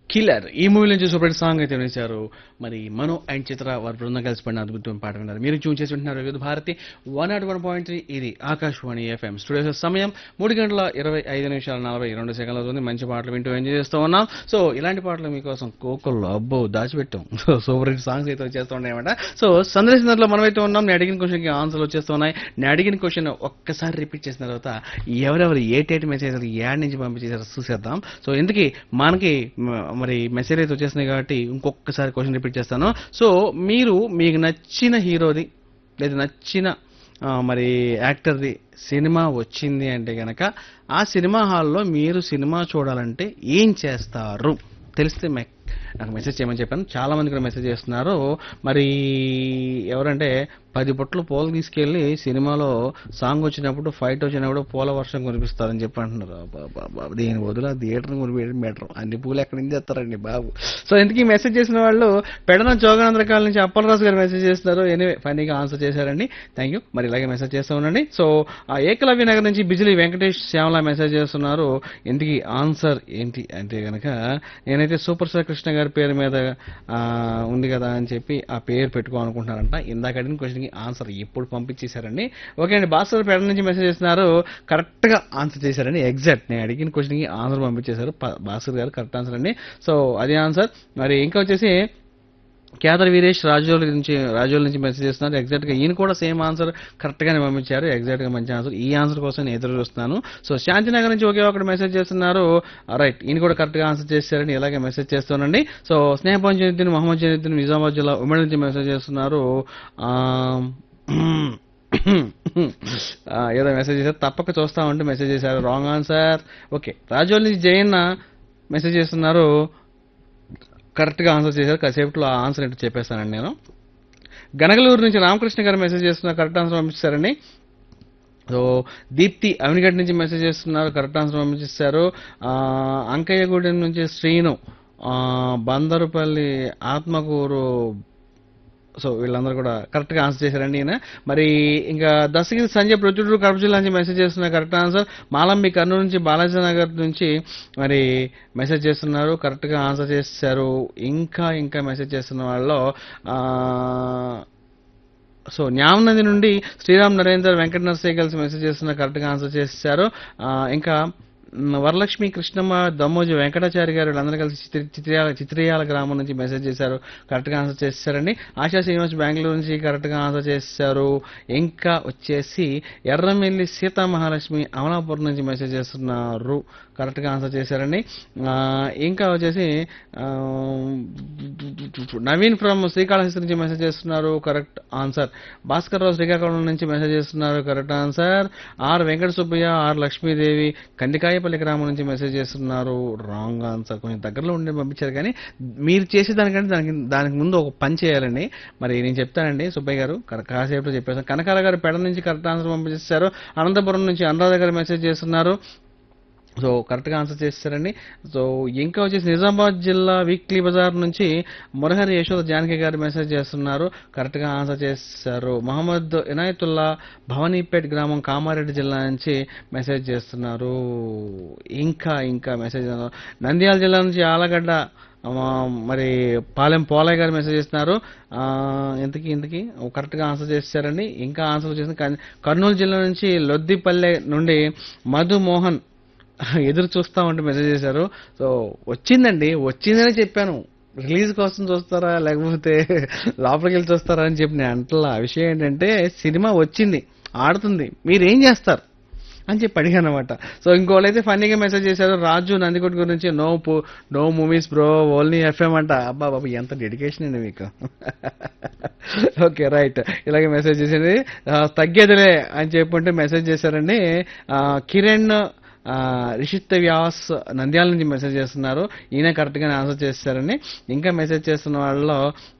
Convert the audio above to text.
killer ఈ movie నుంచి super hit song అయితే వినిచారు మరి మను అండ్ చిత్ర వారి బృందం కలిసి పడిన అద్భుతమైన పాట విన్నారు మీరు చూన్ చేసి వింటున్నారు Vividh Bharati one not one point three ఇది ఆకాశవాణి ఎఫ్ఎం స్టూడియో సమయం మూడు గంటల ఇరవై ఐదు నిమిషాల నలభై రెండు సెకండ్లు అవుతుంది మంచి పాటలు వింటూ ఎంజాయ్ చేస్తూ ఉన్నాం సో ఇలాంటి పాటలు మీకోసం కోకల్లో అబ్బో దాచిపెట్టాం సో సూపర్ హిట్ సాంగ్స్ అయితే వచ్చేస్తూ ఉన్నాయన్నమాట సో సందర్శనలో మనమైతే ఉన్నాం నేను అడిగిన క్వశ్చన్కి ఆన్సర్లు వచ్చేస్తున్నాయి నేను అడిగిన క్వశ్చన్ ఒక్కసారి రిపీట్ చేసిన తర్వాత ఎవరెవరు ఏ టైట్ మెసేజ్ యాడ్ నుంచి పంపించేసారో చూసేద్దాం సో ఎందుకు మనకి మ- మరి మెసేజ్ అయితే వచ్చేసినాయి కాబట్టి ఇంకొకసారి క్వశ్చన్ రిపీట్ చేస్తాను సో మీరు మీకు నచ్చిన హీరోది లేదా నచ్చిన ఆ, మరి యాక్టర్ది సినిమా వచ్చింది అంటే గనక ఆ సినిమా హాల్లో మీరు సినిమా చూడాలంటే ఏం చేస్తారు తెలిస్తే మె- నాకు మెసేజ్ చేయమని చెప్పాను చాలా మంది కూడా మెసేజ్ చేస్తున్నారు మరి ఎవరంటే పది బొట్లు పూలు తీసుకెళ్లి సినిమాలో సాంగ్ వచ్చినప్పుడు ఫైట్ వచ్చినప్పుడు పూల వర్షం కురిపిస్తారని చెప్పి అంటున్నారు అబ్బా, అబ్బా, అబ్బా, దీని వదిలి థియేటర్ కురిపించడం బెటర్ అన్ని పూలు ఎక్కడి నుంచి తెస్తారండి బాబు సో ఇంతకీ మెసేజ్ చేసిన వాళ్ళు పెడన జోగానందరకాల నుంచి అప్పలరాజు గారు మెసేజ్ చేస్తున్నారు ఎనివే ఫైనల్గా ఆన్సర్ చేశారండి థ్యాంక్ యూ మరి ఇలాగే మెసేజ్ చేస్తూ ఉండండి సో ఆ ఏకలవ్య నగర్ నుంచి బిజిలీ వెంకటేష్ శ్యామల మెసేజ్ చేస్తున్నారు ఇంతకీ ఆన్సర్ ఏంటి అంటే గనక నేనైతే సూపర్ స్టార్ కృష్ణ గారి పేరు మీద ఆ, ఉంది కదా అని చెప్పి ఆ పేరు పెట్టుకోవాలనుకుంటున్నారంట ఇందాక అడిగిన క్వశ్చన్కి ఆన్సర్ ఎప్పుడు పంపించేశారండి ఓకే అండి భాస్కర్ పేట నుంచి మెసేజ్ చేస్తున్నారు కరెక్ట్గా ఆన్సర్ చేశారండి ఎగ్జాక్ట్ నేను అడిగిన క్వశ్చన్కి ఆన్సర్ పంపించేశారు ప- భాస్కర్ గారు కరెక్ట్ ఆన్సర్ అండి సో అది ఆన్సర్ మరి ఇంకా వచ్చేసి కేదర్ వీరేష్ రాజోల్ నుంచి రాజోల్ నుంచి మెసేజ్ చేస్తున్నారు ఎగ్జాక్ట్ గా ఈయన కూడా సేమ్ ఆన్సర్ కరెక్ట్ గానే పంపించారు ఎగ్జాక్ట్ గా మంచి ఆన్సర్ ఈ ఆన్సర్ కోసం నేను ఎదురు చూస్తున్నాను సో శాంతినగర్ నుంచి ఒకే ఒకటి మెసేజ్ చేస్తున్నారు రైట్ ఈయన కూడా కరెక్ట్ గా ఆన్సర్ చేశారని ఇలాగే మెసేజ్ చేస్తానండి సో స్నేహపం జనిద్దిన్ మొహమ్మద్ జనిద్దిన్ నిజామాబాద్ జిల్లా ఉమ్మడి నుంచి మెసేజ్ చేస్తున్నారు ఆ, ఆ, ఏదో మెసేజ్ చేశారు తప్పక చూస్తామంటూ మెసేజ్ చేశారు రాంగ్ ఆన్సర్ ఓకే రాజోల్ నుంచి జయన్న మెసేజ్ చేస్తున్నారు కరెక్ట్గా ఆన్సర్ చేశారు కాసేపట్లో ఆ ఆన్సర్ ఏంటో చెప్పేస్తానండి నేను గనగలూరు నుంచి రామకృష్ణ గారు మెసేజ్ చేస్తున్నారు కరెక్ట్ ఆన్సర్ పంపిస్తారండి సో దీప్తి అవినిగడ్ నుంచి మెసేజ్ చేస్తున్నారు కరెక్ట్ ఆన్సర్ పంపించేస్తారు ఆ, అంకయ్యగూడెం నుంచి శ్రీను ఆ, బందరుపల్లి ఆత్మకూరు సో వీళ్ళందరూ కూడా కరెక్ట్గా ఆన్సర్ చేశారండి ఈయన మరి ఇంకా దశగిరి సంజయ్ ప్రొద్దుటూరు కడప జిల్లా నుంచి మెసేజ్ చేస్తున్నారు కరెక్ట్ ఆన్సర్ మాలంబి కర్నూలు నుంచి బాలాజీ నగర్ నుంచి మరి మెసేజ్ చేస్తున్నారు కరెక్ట్గా ఆన్సర్ చేశారు ఇంకా ఇంకా మెసేజ్ చేస్తున్న వాళ్ళలో ఆ, సో న్యామనది నుండి శ్రీరామ్ నరేందర్ వెంకట నరసయ్య కలిసి మెసేజ్ చేస్తున్నారు కరెక్ట్గా ఆన్సర్ చేశారు ఆ, ఇంకా మ్, వరలక్ష్మి కృష్ణమ్మ దమ్మోజి వెంకటాచారి గారు వీళ్ళందరూ కలిసి చిత్ర చిత్రయాల చిత్రయాల గ్రామం నుంచి మెసేజ్ చేశారు కరెక్ట్గా ఆన్సర్ చేశారండి ఆశా శ్రీనివాస్ బెంగళూరు నుంచి కరెక్ట్గా ఆన్సర్ చేశారు ఇంకా వచ్చేసి ఎర్రమెల్లి సీతా మహాలక్ష్మి అమలాపురం నుంచి మెసేజ్ చేస్తున్నారు కరెక్ట్గా ఆన్సర్ చేశారండి ఆ, ఇంకా వచ్చేసి ఆ, నవీన్ ఫ్రమ్ శ్రీకాళహస్తి నుంచి మెసేజ్ చేస్తున్నారు కరెక్ట్ ఆన్సర్ భాస్కర్ రావు శ్రీకాకుళం నుంచి మెసేజ్ చేస్తున్నారు correct answer R Venkata Subbaiah R Lakshmidevi Kandikayapalli గ్రామం నుంచి మెసేజ్ చేస్తున్నారు రాంగ్ ఆన్సర్ కొంచెం దగ్గరలో ఉండి పంపించారు కానీ మీరు చేసే దానికంటే దానికి దానికి ముందు ఒక పని చేయాలండి మరి నేను చెప్తానండి సుబ్బయ్య గారు కర- కాసేపు చెప్పేసాను కనకాల గారు పెడ నుంచి కరెక్ట్ ఆన్సర్ పంపించేస్తారు అనంతపురం నుంచి అనురాధ గారు మెసేజ్ చేస్తున్నారు సో కరెక్ట్గా ఆన్సర్ చేస్తారండి సో ఇంకా వచ్చేసి నిజామాబాద్ జిల్లా వీక్లీ బజార్ నుంచి మురహరి యశోద జానకి గారు మెసేజ్ చేస్తున్నారు కరెక్ట్గా ఆన్సర్ చేస్తారు మహమ్మద్ ఇనాయతుల్లా భవానీపేట్ గ్రామం కామారెడ్డి జిల్లా నుంచి మెసేజ్ చేస్తున్నారు ఇంకా ఇంకా మెసేజ్ నంద్యాల జిల్లా నుంచి ఆలగడ్డ ఆ, మరి పాలెం పోలయ్య గారు మెసేజ్ చేస్తున్నారు ఆ, ఇంతకీ ఇంతకీ కరెక్ట్గా ఆన్సర్ చేస్తారండి ఇంకా ఆన్సర్ వచ్చేసి కర్- కర్నూలు జిల్లా నుంచి లొద్దిపల్లె నుండి మధు మోహన్ ఎదురు చూస్తా ఉంటే మెసేజ్ చేశారు సో వచ్చిందండి వచ్చిందని చెప్పాను రిలీజ్ కోసం చూస్తారా లేకపోతే లోపలికి వెళ్ళి చూస్తారా అని చెప్పి నేను అంటలా ఆ విషయం ఏంటంటే సినిమా వచ్చింది ఆడుతుంది మీరు ఏం చేస్తారు అని చెప్పి అడిగాను అనమాట సో ఇంకోళ్ళైతే ఫన్నీగా మెసేజ్ చేశారు రాజు నందికొట్ గురించి no no movies bro only FM అంట అబ్బా బాబు ఎంత డెడికేషన్ అండి మీకు ఓకే రైట్ ఇలాగే మెసేజ్ చేసింది ఆ, తగ్గేదిలే అని చెప్పుంటే మెసేజ్ చేశారండి ఆ, కిరణ్ ఆ, రిషిత్ వ్యాస్ నంద్యాల నుంచి మెసేజ్ చేస్తున్నారు ఈయన కరెక్ట్గానే ఆన్సర్ చేస్తారని ఇంకా మెసేజ్ చేస్తున్న వాళ్ళలో